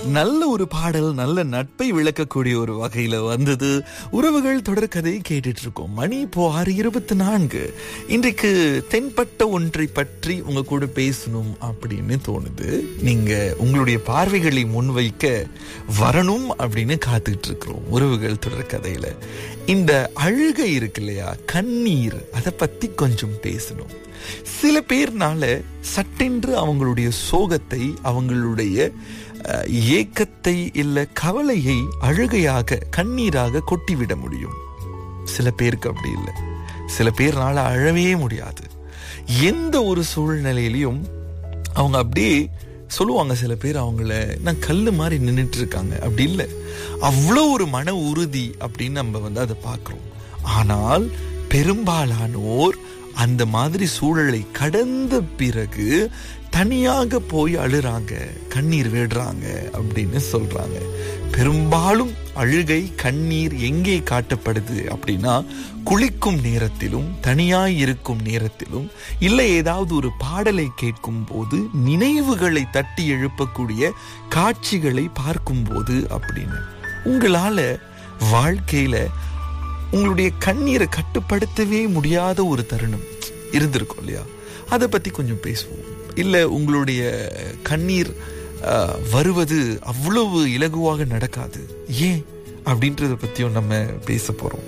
நல்ல ஒரு பாடல் நல்ல நட்பை விளக்கக்கூடிய ஒரு வகையில வந்தது உறவுகள் தொடர்கதை கேட்டுட்டு இருக்கோம் மணி இப்போ ஆறு இருபத்தி நான்கு இன்றைக்கு தென்பட்ட ஒன்றை பற்றி உங்க கூட பேசணும் அப்படின்னு தோணுது நீங்க உங்களுடைய பார்வைகளை முன்வைக்க வரணும் அப்படின்னு காத்துக்கிட்டு இருக்கிறோம் உறவுகள் தொடர்கதையில இந்த அழுகை இருக்கு இல்லையா கண்ணீர் அதை பத்தி கொஞ்சம் பேசணும் சில பேர்னால சட்டென்று அவங்களுடைய சோகத்தை அவங்களுடைய அஹ், ஏக்கத்தை இல்ல கவலையை அழுகையாக கண்ணீராக கொட்டிவிட முடியும் சில பேருக்கு அப்படி இல்லை சில பேர்னால அழவே முடியாது எந்த ஒரு சூழ்நிலையிலையும் அவங்க அப்படியே சொல்லுவாங்க சில பேர் அவங்கள நான் கல்லு மாதிரி நின்றுட்டு இருக்காங்க அப்படி இல்லை அவ்வளோ ஒரு மன உறுதி அப்படின்னு நம்ம வந்து அதை பார்க்குறோம் ஆனால் பெரும்பாலானோர் அந்த மாதிரி சூழலை கடந்த பிறகு தனியாக போய் அழுறாங்க கண்ணீர் விடுறாங்க அப்படின்னு சொல்றாங்க பெரும்பாலும் அழுகை கண்ணீர் எங்கே காட்டப்படுது அப்படின்னா குளிக்கும் நேரத்திலும் தனியாய் இருக்கும் நேரத்திலும் இல்லை ஏதாவது ஒரு பாடலை கேட்கும் போது நினைவுகளை தட்டி எழுப்பக்கூடிய காட்சிகளை பார்க்கும்போது அப்படின்னு உங்களால வாழ்க்கையில உங்களுடைய கண்ணீரை கட்டுப்படுத்தவே முடியாத ஒரு தருணம் இருந்திருக்கும் இல்லையா அதை பத்தி கொஞ்சம் பேசுவோம் இல்ல உங்களுடைய கண்ணீர் அஹ், வருவது அவ்வளவு இலகுவாக நடக்காது ஏன் அப்படின்றத பத்தியும் நம்ம பேச போறோம்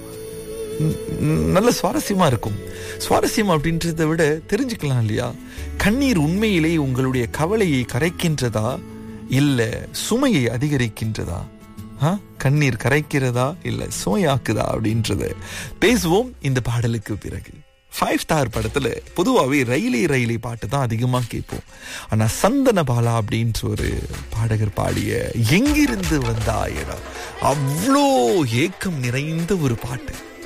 ந- ந- நல்ல சுவாரஸ்யமா இருக்கும் சுவாரஸ்யம் அப்படின்றத விட தெரிஞ்சுக்கலாம் இல்லையா கண்ணீர் உண்மையிலே உங்களுடைய கவலையை கரைக்கின்றதா இல்ல சுமையை அதிகரிக்கின்றதா ஆ? கண்ணீர் கரைக்கிறதா இல்ல சுமையாக்குதா அப்படின்றத பேசுவோம் இந்த பாடலுக்கு பிறகு ஃபைவ் ஸ்டார் படத்துல பொதுவாகவே ரயிலே ரயிலே பாட்டு தான் அதிகமா கேட்போம் ஆனா சந்தன பாலா அப்படின்ற ஒரு பாடகர் பாடிய எங்கிருந்து வந்தாயடா அவ்வளோ ஏக்கம் நிறைந்த ஒரு பாட்டு